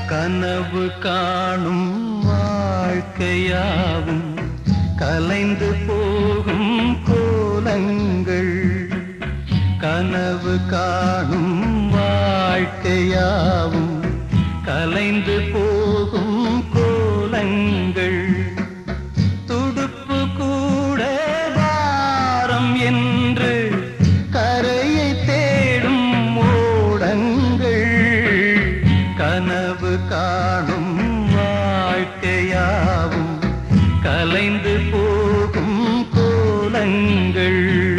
கனவு காணும் வாழ்க்கையாவும் கலைந்து போகும் கோலங்கள் கனவு காணும் வாழ்க்கையாவும் கலைந்து போகும் கோலங்கள் துடுப்பு கூட பாரம் என்று கரையை தேடும் ஓடங்கள் கனவு காணும் வாழ்க்கையாவும் கலைந்து போகும் கோலங்கள்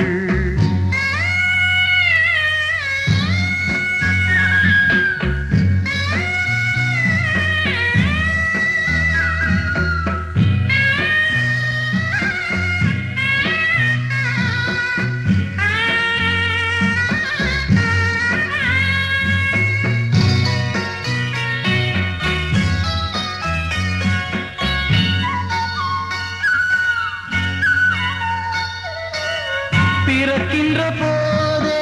பிறக்கின்ற போதே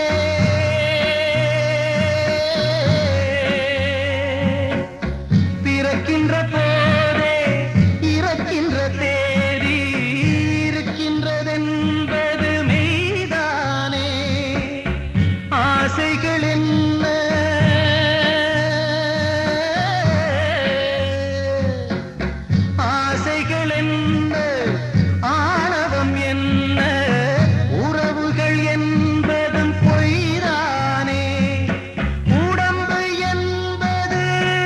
பிறக்கின்ற போதே இறக்கின்ற தேதி இருக்கின்றதென்பது மெய்தானே ஆசைகள் என்ன ஆசைகள் என்ன ஆணவம் என்ன உறவுகள் என்பதும் பொய்தானே உடம்பு என்பது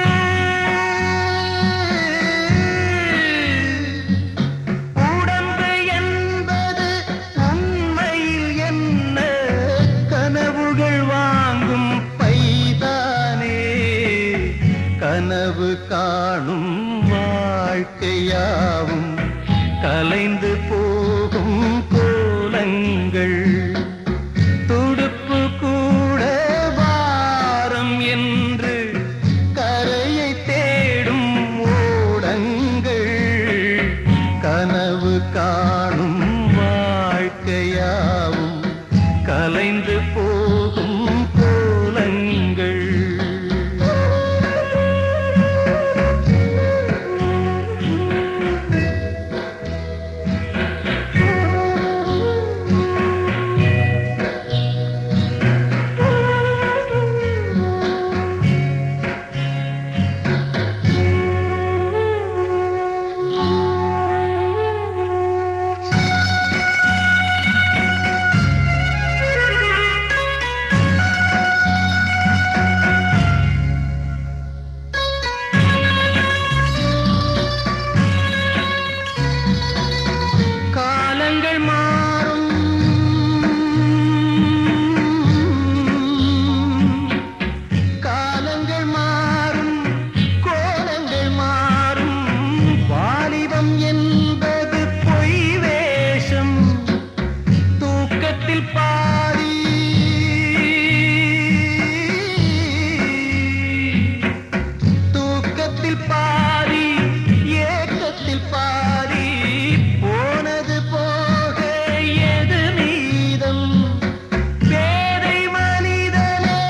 உடம்பு என்பது உண்மையில் என்ன கனவுகள் வாங்கும் பைதானே கனவு காணும் வாழ்க்கையாவும் கலைந்து போகும் கோலங்கள் துடுப்பு கூட வாரம் என்று கரையை தேடும் ஓடங்கள் கனவு காணும் வாழ்க்கையாவும் கலைந்து போகும் கோலங்கள் காலங்கள் மாறும் காலங்கள் மாறும் கோலங்கள் மாறும் வாலிபம் என்பது பொய் வேஷம் தூக்கத்தில் பாதி தூக்கத்தில் பாதி ஏக்கத்தில் பாதி போனது போக எது மீதம் பேதை மனிதனே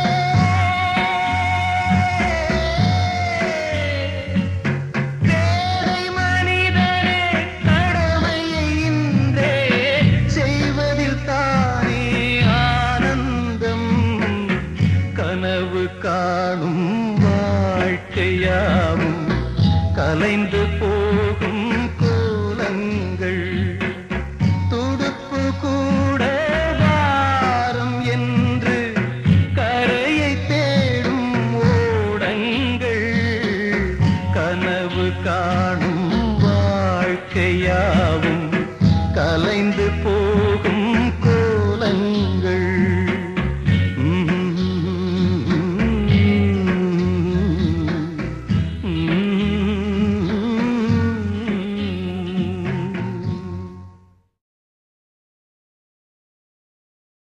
பேதை மனிதனே கடமையை இன்றே செய்வதில் தானே ஆனந்தம் கனவு காணும் வாழ்க்கையாவும் கலைந்து போகும் கோலங்கள் துடுப்பு கூட வாரம் என்று கரையை தேடும் ஓடங்கள் கனவு காணும் வாழ்க்கையாவும் கலைந்து போகும்